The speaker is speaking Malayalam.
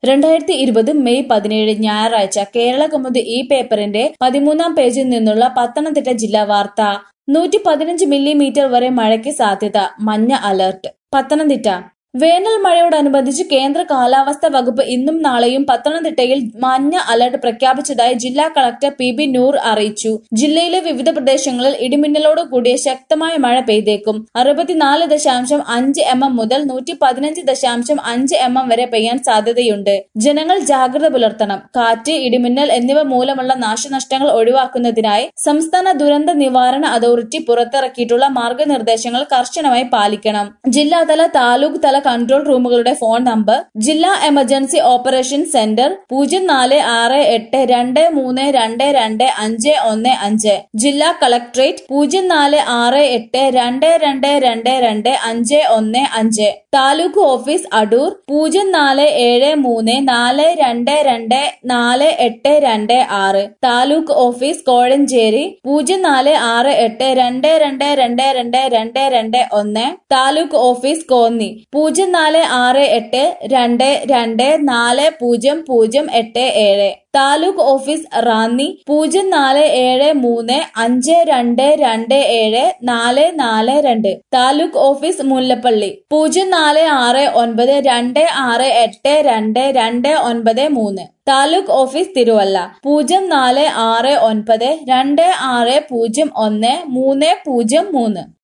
രണ്ടായിരത്തി ഇരുപത് മെയ് പതിനേഴ് ഞായറാഴ്ച കേരള കൗമുദി ഈ പേപ്പറിന്റെ പതിമൂന്നാം പേജിൽ നിന്നുള്ള പത്തനംതിട്ട ജില്ലാ വാർത്ത നൂറ്റി പതിനഞ്ച് മില്ലിമീറ്റർ വരെ മഴയ്ക്ക് സാധ്യത മഞ്ഞ അലർട്ട് പത്തനംതിട്ട വേനൽ മഴയോടനുബന്ധിച്ച് കേന്ദ്ര കാലാവസ്ഥാ വകുപ്പ് ഇന്നും നാളെയും പത്തനംതിട്ടയിൽ മഞ്ഞ അലർട്ട് പ്രഖ്യാപിച്ചതായി ജില്ലാ കളക്ടർ പി ബി നൂർ അറിയിച്ചു ജില്ലയിലെ വിവിധ പ്രദേശങ്ങളിൽ ഇടിമിന്നലോട് കൂടിയ ശക്തമായ മഴ പെയ്തേക്കും അറുപത്തിനാല് ദശാംശം അഞ്ച് എം എം മുതൽ നൂറ്റി പതിനഞ്ച് ദശാംശം അഞ്ച് എം എം വരെ പെയ്യാൻ സാധ്യതയുണ്ട് ജനങ്ങൾ ജാഗ്രത പുലർത്തണം കാറ്റ് ഇടിമിന്നൽ എന്നിവ മൂലമുള്ള നാശനഷ്ടങ്ങൾ ഒഴിവാക്കുന്നതിനായി സംസ്ഥാന ദുരന്ത നിവാരണ അതോറിറ്റി പുറത്തിറക്കിയിട്ടുള്ള മാർഗനിർദ്ദേശങ്ങൾ കർശനമായി പാലിക്കണം ജില്ലാതല താലൂക്ക് തല കൺട്രോൾ റൂമുകളുടെ ഫോൺ നമ്പർ ജില്ലാ എമർജൻസി ഓപ്പറേഷൻ സെന്റർ പൂജ്യം നാല് ആറ് എട്ട് രണ്ട് മൂന്ന് രണ്ട് രണ്ട് അഞ്ച് ഒന്ന് അഞ്ച് ജില്ലാ കളക്ടറേറ്റ് പൂജ്യം നാല് ആറ് എട്ട് രണ്ട് രണ്ട് രണ്ട് രണ്ട് അഞ്ച് ഒന്ന് അഞ്ച് താലൂക്ക് ഓഫീസ് അടൂർ പൂജ്യം നാല് ഏഴ് മൂന്ന് നാല് രണ്ട് രണ്ട് നാല് എട്ട് രണ്ട് ആറ് താലൂക്ക് ഓഫീസ് കോഴഞ്ചേരി പൂജ്യം നാല് ആറ് എട്ട് രണ്ട് രണ്ട് രണ്ട് രണ്ട് രണ്ട് രണ്ട് ഒന്ന് താലൂക്ക് ഓഫീസ് കോന്നി പൂജ്യം നാല് ആറ് എട്ട് രണ്ട് രണ്ട് നാല് പൂജ്യം പൂജ്യം എട്ട് ഏഴ് താലൂക്ക് ഓഫീസ് റാന്നി പൂജ്യം നാല് ഏഴ് മൂന്ന് അഞ്ച് രണ്ട് രണ്ട് ഏഴ് നാല് നാല് രണ്ട് താലൂക്ക് ഓഫീസ് മുല്ലപ്പള്ളി പൂജ്യം നാല് ആറ് ഒൻപത് രണ്ട് ആറ് എട്ട് രണ്ട് രണ്ട് ഒൻപത് മൂന്ന് താലൂക്ക് ഓഫീസ് തിരുവല്ല പൂജ്യം നാല് ആറ് ഒൻപത് രണ്ട് ആറ് പൂജ്യം ഒന്ന് മൂന്ന് പൂജ്യം മൂന്ന്